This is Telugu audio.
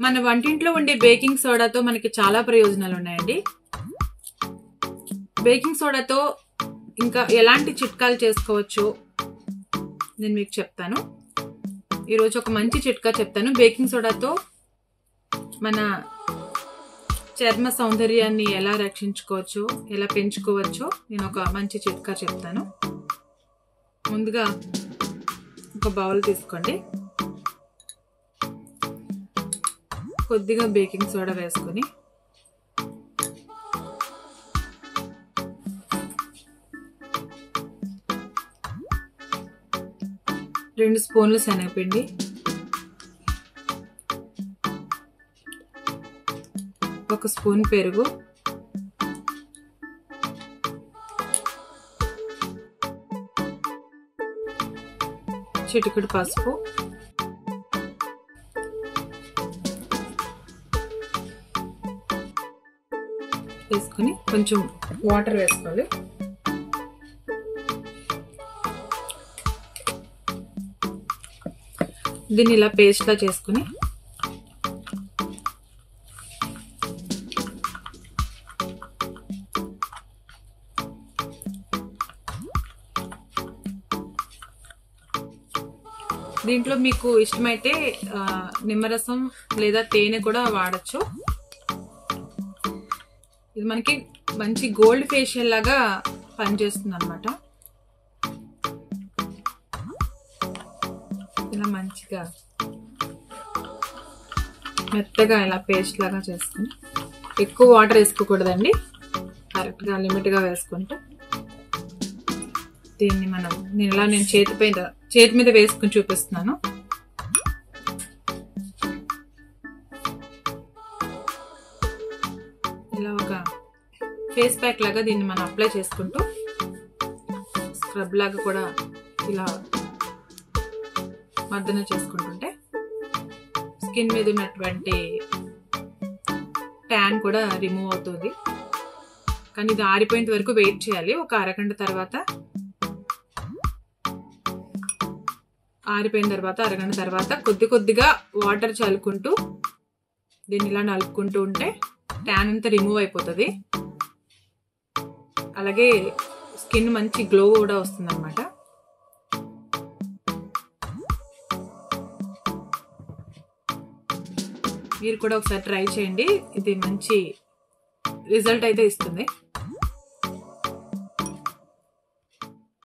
మన వంటింట్లో ఉండే బేకింగ్ సోడాతో మనకి చాలా ప్రయోజనాలు ఉన్నాయండి బేకింగ్ సోడాతో ఇంకా ఎలాంటి చిట్కాలు చేసుకోవచ్చో నేను మీకు చెప్తాను ఈరోజు ఒక మంచి చిట్కా చెప్తాను బేకింగ్ సోడాతో మన చర్మ సౌందర్యాన్ని ఎలా రక్షించుకోవచ్చో ఎలా పెంచుకోవచ్చో నేను ఒక మంచి చిట్కా చెప్తాను ముందుగా ఒక బౌల్ తీసుకోండి కొద్దిగా బేకింగ్ సోడా వేసుకొని రెండు స్పూన్లు శనగపిండి ఒక స్పూన్ పెరుగు చిటికెడు పసుపు వేసుకొని కొంచెం వాటర్ వేసుకోవాలి దీన్ని ఇలా పేస్ట్లా చేసుకుని దీంట్లో మీకు ఇష్టమైతే ఆ, నిమ్మరసం లేదా తేనె కూడా వాడచ్చు ఇది మనకి మంచి గోల్డ్ ఫేషియల్ లాగా పనిచేస్తుంది అనమాట ఇలా మంచిగా మెత్తగా ఇలా పేస్ట్ లాగా చేసుకుని ఎక్కువ వాటర్ వేసుకోకూడదండి కరెక్ట్గా లిమిట్గా వేసుకుంటే దీన్ని మనం నేను ఇలా నేను చేతి పైన చేతి మీద వేసుకుని చూపిస్తున్నాను ఇలా ఒక ఫేస్ ప్యాక్ లాగా దీన్ని మనం అప్లై చేసుకుంటూ స్క్రబ్ లాగా కూడా ఇలా మర్దన చేసుకుంటుంటే స్కిన్ మీద ఉన్నటువంటి ట్యాన్ కూడా రిమూవ్ అవుతుంది కానీ ఇది ఆరిపోయేంత వరకు వెయిట్ చేయాలి ఒక అరగంట తర్వాత ఆరిపోయిన తర్వాత అరగంట తర్వాత కొద్ది కొద్దిగా వాటర్ చల్లుకుంటూ దీన్ని ఇలా నలుపుకుంటూ ఉంటే ట్యాన్ అంతా రిమూవ్ అయిపోతుంది అలాగే స్కిన్ మంచి గ్లో కూడా వస్తుంది అనమాట మీరు కూడా ఒకసారి ట్రై చేయండి ఇది మంచి రిజల్ట్ అయితే ఇస్తుంది